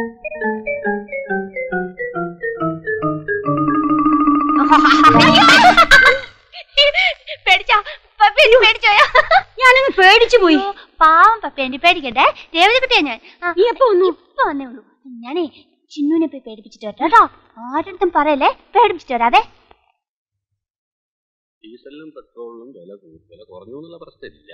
പേടിച്ചോ പപ്പേന്റെ പേടിച്ചോയോ ഞാനങ്ങ് പേടിച്ചു പോയി പാവം പപ്പേന്റെ പേടിക്കട്ടെ രേവതി കുട്ടിയാ ഞാൻ ആ, നീ എപ്പോ വന്നു ഇപ്പൊ വന്നേ ഉള്ളൂ ഞാനേ ചിന്നുവിനെ പോയി പേടിപ്പിച്ചിട്ട് വരാം കേട്ടോ ആരുടെ പറയല്ലേ പേടിപ്പിച്ചിട്ട് വരാതെ ഡീസലിനും പെട്രോളിനും വില കൂടി വില കുറഞ്ഞു എന്നുള്ള പ്രശ്നമില്ല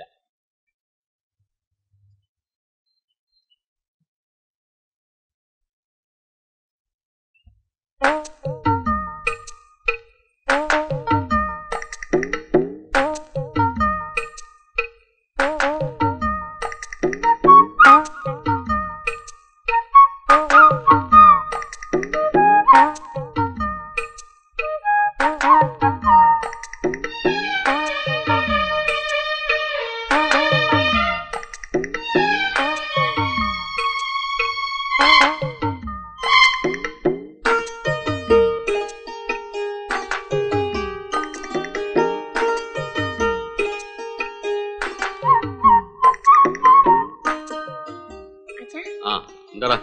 ആ എന്താടാ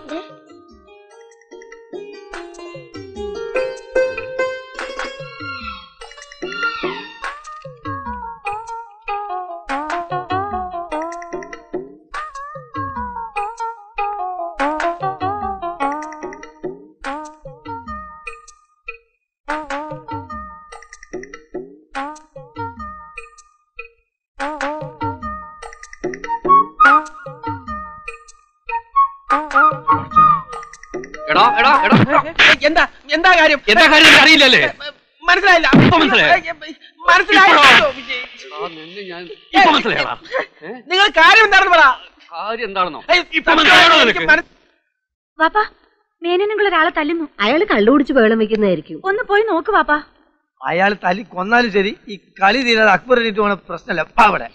എടാ എടാ എടാ എന്താ എന്താ കാര്യം എന്താ കാര്യം എനിക്ക് അറിയില്ലല്ലേ മനസ്സിലായില്ല ഇപ്പൊ മനസ്സിലായോ? മനസ്സിലായോ ഇപ്പോഴോ? വിജയ്? എടാ, നിന്നെ ഞാൻ ഇപ്പൊ മനസ്സിലായടാ ഏ? നിങ്ങൾ കാര്യം എന്താണെന്ന് പറ കാര്യം എന്താണെന്നോ ഏയ്, ഇപ്പൊ മനസ്സിലായോ എനിക്ക് നിനക്ക് മനസ്സ്- വാപ്പാ മേനനുള്ള ഒരാളെ തല്ലുന്നു അയാൾ കള്ളു കുടിച്ച് ബഹളം വെക്കുന്നതായിരിക്കും ഒന്ന് പോയി നോക്ക് വാപ്പാ അയാൾ തല്ലി കൊന്നാലും ശരി ഈ കളി തീരാതെ അക്ബർ ഇട്ട് പോണ പ്രശ്നമല്ല അപ്പ അവിടെ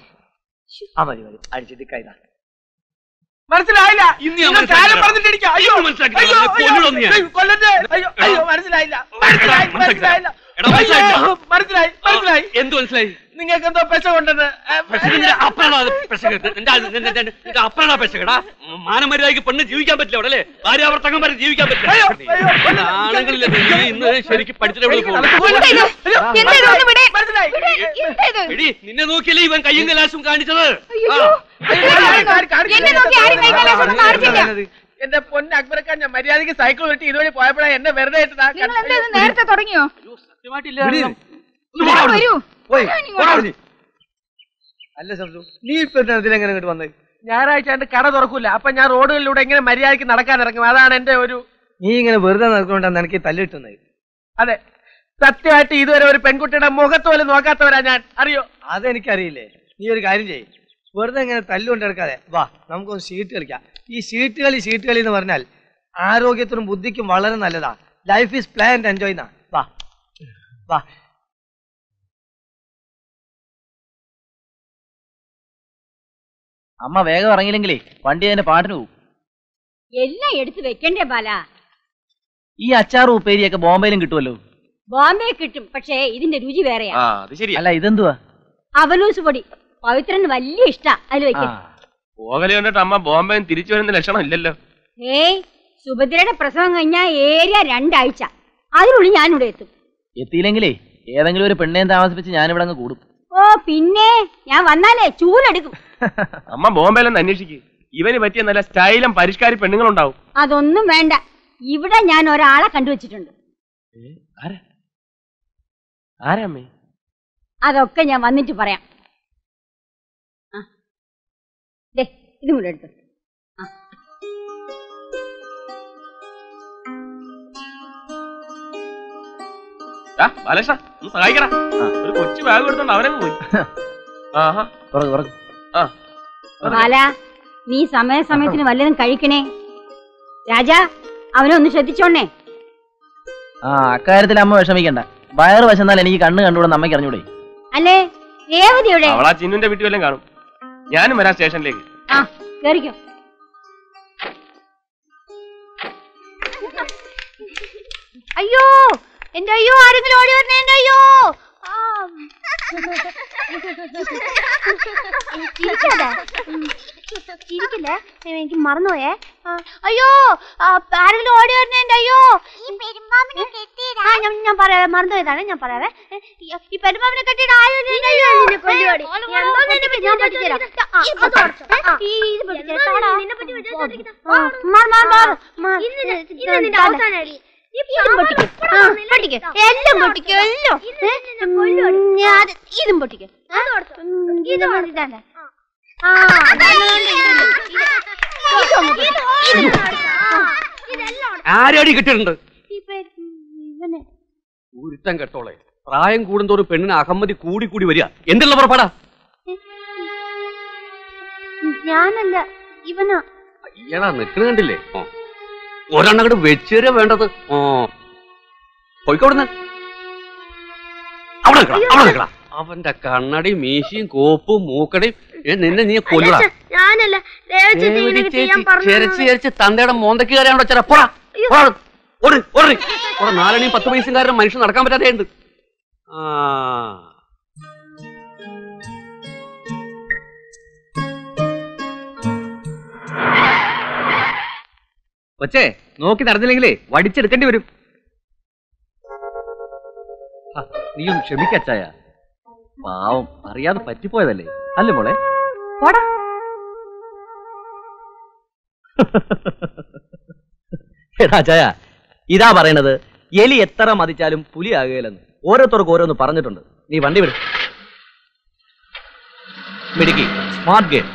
ആ മതി മതി അടിച്ചിട്ട് കൈതാ മനസ്സിലായില്ല ഇന്ന് ഞാൻ നിങ്ങൾ കാര്യം മനസ്സിലാക്കി പറഞ്ഞിട്ടിരിക്കുക അയ്യോ ഇന്ന് മനസ്സിലാക്കി അയ്യോ, തരാം. അയ്യോ, കൊല്ലണം നീ. അയ്യോ, കൊല്ലട്ടെ അയ്യോ അയ്യോ മനസ്സിലായില്ല മനസ്സിലായി മനസ്സിലായില്ല എടാ, മനസ്സിലായില്ല. അയ്യോ, മനസ്സിലായി മനസ്സിലായി എന്ത് മനസ്സിലായി നിങ്ങൾക്ക് എന്തോ പെശ കൊണ്ടെന്ന് ഏ, നിന്റെ അപ്പനാ അത് പെശക്. നിന്റെ ആ- നിന്റെ- നിന്റെ- നിന്റെ അപ്പനാ പെശകടാ മാനമര്യാദയ്ക്ക് പെണ്ണ് ജീവിക്കാൻ പറ്റില്ല അവിടെ അല്ലേ ഭാര്യാവർത്തകം വരെ ജീവിക്കാൻ അയ്യോ, പറ്റില്ല അയ്യോ, ആണെങ്കിലില്ല നീ ഇന്ന് ശരിക്കും പഠിച്ചിട്ട് എവിടെ പോകും എന്താ ഇത്? അയ്യോ, എന്താ ഇത്? ഒന്ന് വിട്. മനസ്സിലായി എടി നിന്നെ നോക്കിയല്ലേ ഇവൻ കയ്യും കലാശവും കാണിച്ചത് ആ. അയ്യോ, കാര്യം, കാര്യം, കാര്യം. എന്നെ നോക്കി ആരും കൈ കലാശമൊന്നും കാണിച്ചില്ല. എന്റെ പൊന്ന് അക്ബരക്കാൻ ഞാൻ മര്യാദക്ക് സൈക്കിൾ വെട്ടി ഇതുവഴി പോയപ്പോഴാണ് എന്നെ വെറുതെ ഇട്ടതാ നിങ്ങൾ എന്താ ഇത് നേരത്തെ തുടങ്ങിയോ അയ്യോ, സത്യമായിട്ടില്ല വിട്. ഒന്ന് പോടാ അവിടുന്ന്. വരൂ പോയി ഇങ്ങോട്ട്. പോടാ നീ. അല്ല സംസു നീ ഇപ്പൊ ഇതിലെങ്ങനെ ഇങ്ങോട്ട് വന്നത് ഞായറാഴ്ച എന്റെ കട തുറക്കൂല അപ്പൊ ഞാൻ റോഡുകളിലൂടെ ഇങ്ങനെ മര്യാദക്ക് നടക്കാൻ ഇറങ്ങും അതാണ് എന്റെ ഒരു നീ ഇങ്ങനെ വെറുതെ നടക്കൊണ്ടാണ് എനിക്ക് തല്ലിട്ടുന്നത് അതെ സത്യമായിട്ട് ഇതുവരെ ഒരു പെൺകുട്ടിയുടെ മുഖത്ത് പോലും നോക്കാത്തവരാ ഞാൻ അറിയോ അതെനിക്കറിയില്ലേ നീ ഒരു കാര്യം ചെയ്യ് വെറുതെ ഇങ്ങനെ തല്ലുകൊണ്ട് എടുക്കാതെ വാ നമുക്കൊന്ന് ഷീട്ട് കളിക്കാം ഈ ഷീട്ട് കളി ഷീട്ട് കളി എന്ന് പറഞ്ഞാൽ ആരോഗ്യത്തിനും ബുദ്ധിക്കും വളരെ നല്ലതാ life is plan and enjoy എന്നാ വാ വാ അമ്മ വേഗം ഇറങ്ങിയില്ലെങ്കിലേ വണ്ടി അതിന്റെ പാട്ടിന് പോകും എല്ലാം എടുത്തു വെക്കണ്ടേ ബാല ഈ അച്ചാറും ഉപ്പേരിയൊക്കെ ബോംബെയിലും കിട്ടുമല്ലോ ബോംബെ കിട്ടും പക്ഷേ ഇതിന്റെ രുചി വേറെയാ ആ അത് ശരിയാ അല്ല ഇതെന്തുവാ അവലൂസ് പൊടി പവിത്രന് വലിയ ഇഷ്ടാ അതിൽ ആ വെക്കും പോകല് കണ്ടിട്ട് അമ്മ ബോംബെ തിരിച്ചു വരുന്ന ലക്ഷണം ഇല്ലല്ലോ ഏയ് സുഭദ്രയുടെ പ്രസവം കഴിഞ്ഞാ ഏരിയ രണ്ടാഴ്ച അതിനുള്ളിൽ ഞാനിവിടെ എത്തും എത്തിയില്ലെങ്കിലേ ഏതെങ്കിലും ഒരു പെണ്ണേം താമസിപ്പിച്ച് ഞാനിവിടെ അങ്ങ് കൂടും ഓ പിന്നെ ഞാൻ വന്നാലേ ചൂലെടുക്കും അമ്മ ബോംബെയിലൊന്ന് അന്വേഷിക്ക് ഇവന് പറ്റിയ നല്ല സ്റ്റൈലും പരിഷ്കാരി പെണ്ണുങ്ങളുണ്ടാവും അതൊന്നും വേണ്ട ഇവിടെ ഞാൻ ഒരാളെ കണ്ടുവച്ചിട്ടുണ്ട് ആരാ ആരാ അമ്മേ അതൊക്കെ ഞാൻ വന്നിട്ട് പറയാം ആ. ദേ ഇതും കൂടെ എടുത്തു ആ ബാലകൃഷ്ണ ഒന്ന് സഹായിക്കടാ ഒരു കൊച്ചു ബാഗ് എടുത്തോണ്ട് അവനങ്ങ് പോയി ആഹാ തുറക്ക് തുറക്ക് ആ ബാല നീ സമയസമയത്തിന് വല്ലതും കഴിക്കണേ രാജാ അവനെ ഒന്ന് ശ്രദ്ധിച്ചോണേ ആ അക്കാര്യത്തിൽ അമ്മ വിഷമിക്കണ്ട വയറ് വശന്നാൽ എനിക്ക് കണ്ണ് കണ്ടുകൂടെ അമ്മയ്ക്ക് അറിഞ്ഞൂടെ അല്ലേ രേവതിയുടെ അവളാ ചിന്നുന്റെ വീട്ടിൽ വല്ലതും കാണും ഞാനും വരാം സ്റ്റേഷനിലേക്ക് ആ കേറിക്കോ അയ്യോ എന്റെ അയ്യോ ആരെങ്കിലും ഓടി വരണേ എന്റെ അയ്യോ ആ ചിരിക്കാതെ ഉം. ചിരിക്കില്ലേ ഏ, എനിക്ക് മറന്നുപോയേ ആ, അയ്യോ ആ, ആരെങ്കിലും ഓടി വരുന്നുണ്ട് അയ്യോ ആ, ഞാൻ ഞാൻ പറയാവേ മറന്നുപോയതാണ് ഞാൻ പറയാവേ ഏ, ഈ- ഈ പെരുമാവിനെ കെട്ടിയിട്ട് ആരും വരുന്നുണ്ട്, അയ്യോ. ഏ, ഞാൻ പൊട്ടിച്ചുതരാം. ആ, അത് ഓർത്തോ. ഏ, ഈ ഇത് പൊട്ടിച്ചുതരാം. താടാ. ആ, മാറ്, മാറ്, മാറ്. മാറ്. ഇത് താടാ. ഇതും പൊട്ടിക്ക്. ആ, പൊട്ടിക്ക്. എല്ലാം പൊട്ടിക്കും എല്ലാം ഏ, ഉം, ഞാൻ ഇതും പൊട്ടിക്കും ഇത് ഇതാണ് ആ ആരടി കിട്ടിയിട്ടുണ്ട് ഇവനെ ഒരുത്തൻ കെട്ടോളെ പ്രായം കൂടുന്തോറും പെണ്ണിന് അഹമ്മതി കൂടി കൂടി വരിക എന്തുള്ള പുറപ്പാടാ ഞാനല്ല ഇവനാ ഇയാളാ നിക്കണ കണ്ടില്ലേ ഓ ഒരെണ്ണം അങ്ങോട്ട് വെച്ചേരാ വേണ്ടത് ഓ പോയിക്കോടുന്ന് അവിടെ നിൽക്കണം അവിടെ നിൽക്കണം അവന്റെ കണ്ണടി മീശയും കോപ്പും മൂക്കടയും ഏ, നിന്നെ നീ കൊല്ലടാ ഞാനല്ല ചെരച്ച് ചെരച്ച് തന്തയുടെ മോന്തയ്ക്ക് കയറിയാണ്ടോ ചെറ പോടാ പോടാ. ഓട് ഓടി ഓടെ നാലണിയും പത്ത് പൈസക്കാരൻ മനുഷ്യൻ നടക്കാൻ പറ്റാതെ ഉണ്ട് ആ കൊച്ചേ നോക്കി നടന്നില്ലെങ്കിലേ വടിച്ചെടുക്കേണ്ടി വരും ആ, നീ ഒന്ന് ക്ഷമിക്കച്ചായ പാവം അറിയാതെ പറ്റിപ്പോയതല്ലേ അല്ലേ മോളെ എടാ ചായ ഇതാ പറയണത് എലി എത്ര മതിച്ചാലും പുലി ആകുകയില്ലെന്ന് ഓരോരുത്തർക്ക് ഓരോന്ന് പറഞ്ഞിട്ടുണ്ട് നീ വണ്ടി വിടും മിടുക്കി സ്മാർട്ട് ഗെയിം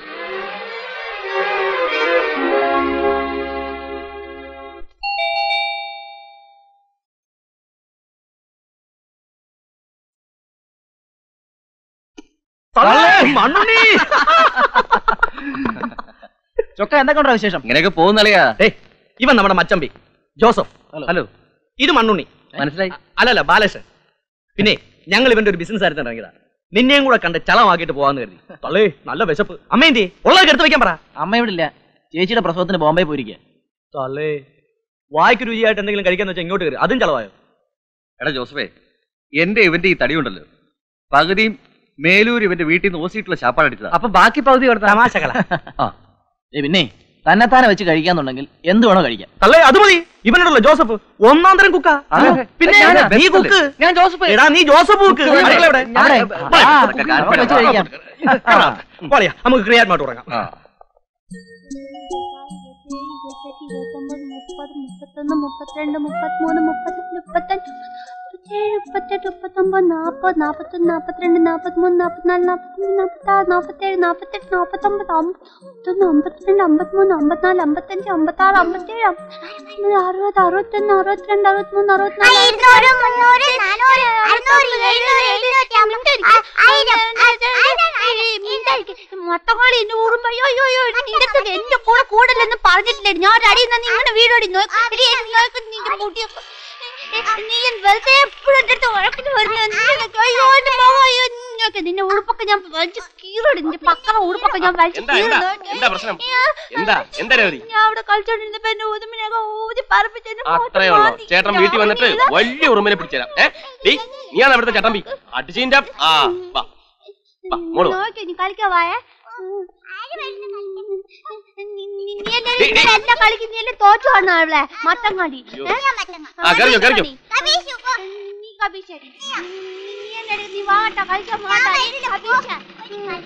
മണ്ണുണ്ണി ചൊക്ക എന്തൊക്കെ വിശേഷം ഇങ്ങനെയൊക്കെ പോകുന്നളിയാ ഏയ് ഇവൻ നമ്മുടെ മച്ചമ്പി ജോസഫ് ഹലോ ഇത് മണ്ണുണ്ണി മനസ്സിലായി അല്ലല്ല ബാലേഷൻ പിന്നെ ഞങ്ങൾ ഇവന്റെ ഒരു ബിസിനസ് ആയിരുന്നു ഇറങ്ങിയതാ നിന്നെയും കൂടെ കണ്ട് ചളമാക്കിയിട്ട് പോവാന്ന് കരുതി തള്ളേ നല്ല വിശപ്പ് അമ്മ എന്തി ഉള്ളത് എടുത്ത് വെക്കാൻ പറ അമ്മ ഇവിടെ ഇല്ല ചേച്ചിയുടെ പ്രസവത്തിന് ബോംബെ പോയിരിക്കുക തള്ളേ വായ്ക്ക് രുചിയായിട്ട് എന്തെങ്കിലും കഴിക്കാന്ന് വെച്ചാൽ ഇങ്ങോട്ട് കയറി അതും ചളവായോ എടാ ജോസഫേ എന്റെ ഇവന്റെ ഈ തടിയുണ്ടല്ലോ പകുതിയും മേലൂർ ഇവന്റെ വീട്ടിൽ നിന്ന് ഓസിയിട്ടുള്ള ശാപ്പാടടിച്ചതാ അപ്പൊ ബാക്കി പകുതി കൊടുത്ത തമാശകള ഏ പിന്നെ തന്നെത്താനെ വെച്ച് കഴിക്കാന്നുണ്ടെങ്കിൽ എന്ത് വേണോ കഴിക്കാം തള്ളേ അത് മതി ഇവനോടല്ലോ ജോസഫ് ഒന്നാം തരം കുക്ക പിന്നെ ഞാനാ, നീ best കുക്ക് ഞാൻ ജോസഫ് എടാ നീ ജോസഫ് കുക്ക് അടുക്കള എവിടെ? അവിടെ. പോയി. ആ, അതൊക്കെ കാണിച്ചു നമുക്ക് വെച്ച് കഴിക്കാം ആ, പോളിയാ നമുക്ക് ക്രിയാത്മായിട്ട് തുടങ്ങാം ആ. ഇരുപത്തൊമ്പത് മുപ്പത് മുപ്പത്തൊന്ന് മുപ്പത്തിരണ്ട് മുപ്പത്തിമൂന്ന് മുപ്പത്തി മുപ്പത്തഞ്ച് മുപ്പത്തേഴ് മുപ്പത്തെട്ട് മുപ്പത്തൊമ്പത് നാൽപ്പത് നാൽപ്പത്തൊന്ന് നാൽപ്പത്തിരണ്ട് നാൽപ്പത്തിമൂന്ന് നാൽപ്പത്തിനാല് നാൽപ്പത്തഞ്ച് നാൽപ്പത്താറ് നാൽപ്പത്തേഴ് നാൽപ്പത്തെട്ട് നാൽപ്പത്തൊമ്പത് അമ്പത്തൊന്ന് അമ്പത്തിരണ്ട് അമ്പത്തിമൂന്ന് അമ്പത്തിനാല് അമ്പത്തഞ്ച് അമ്പത്താറ് അമ്പത്തേഴ് അമ്പത് അറുപത് അറുപത്തൊന്ന് അറുപത്തിരണ്ട് അറുപത്തിമൂന്ന് അറുപത്തിനാല് ഇരുന്നൂറ് മുന്നൂറ് നാനൂറ് അറുന്നൂറ് എഴുന്നൂറ് എഴുന്നൂറ്റി അമ്പത് ആയിരം മൊത്തങ്ങളി എന്റെ ഊറുമ്പോ അയ്യോ അയ്യോ അയ്യോ നിന്റെ അടുത്ത് എന്റെ കൂടെ കൂടല്ലെന്ന് പറഞ്ഞിട്ടില്ലേ ഞാൻ ഒരു അടിയിൽ നിന്ന് നിങ്ങളുടെ വീടോടി നോക്കി നിന്റെ കൂട്ടിയ നീ വെറുതെ എപ്പോഴും എന്റെ അടുത്ത് വഴക്കിന് വരുന്നു അയ്യോ എന്റെ മോഹം അയ്യോ നിന്നൊക്കെ നിന്റെ ഉടുപ്പൊക്കെ ഞാൻ വലിച്ചു കീറോടി നിന്റെ പക്കറ ഉടുപ്പൊക്കെ ഞാൻ വലിച്ചു എന്താ എന്താ എന്താ പ്രശ്നം എന്താ എന്താ രവതി ഞാൻ അവിടെ കളിച്ചോണ്ടിരുന്നപ്പോ എന്റെ ഊതുമിനൊക്കെ ഊതി പറപ്പിച്ച് എന്റെ മുഖത്ത് അത്രേ ഉള്ളൂ മാന്തി. ചേട്ടൻ വീട്ടിൽ വന്നിട്ട് ഞാൻ വലിയ ഉറുമ്പിനെ പിടിച്ചുതരാം ഏ ഡീ നീയാണ് അവിടുത്തെ ചട്ടമ്പി അടിച്ചിന്റെ ആ വാ വാ, മോള് വാ. നോക്കി നീ കളിക്കാൻ വായേ ഡേ, ഡേ. എല്ലാ കളിക്കും നീ എല്ലാം തോറ്റു കാണുന്ന അവളെ മത്തം കളി അയ്യോ. ഏ? ആ, കറിഞ്ഞോ, കറിഞ്ഞോ. നീ കബീശ നീ എന്നെ നീ വാട്ട കളിക്കാൻ വാട്ട കബീശ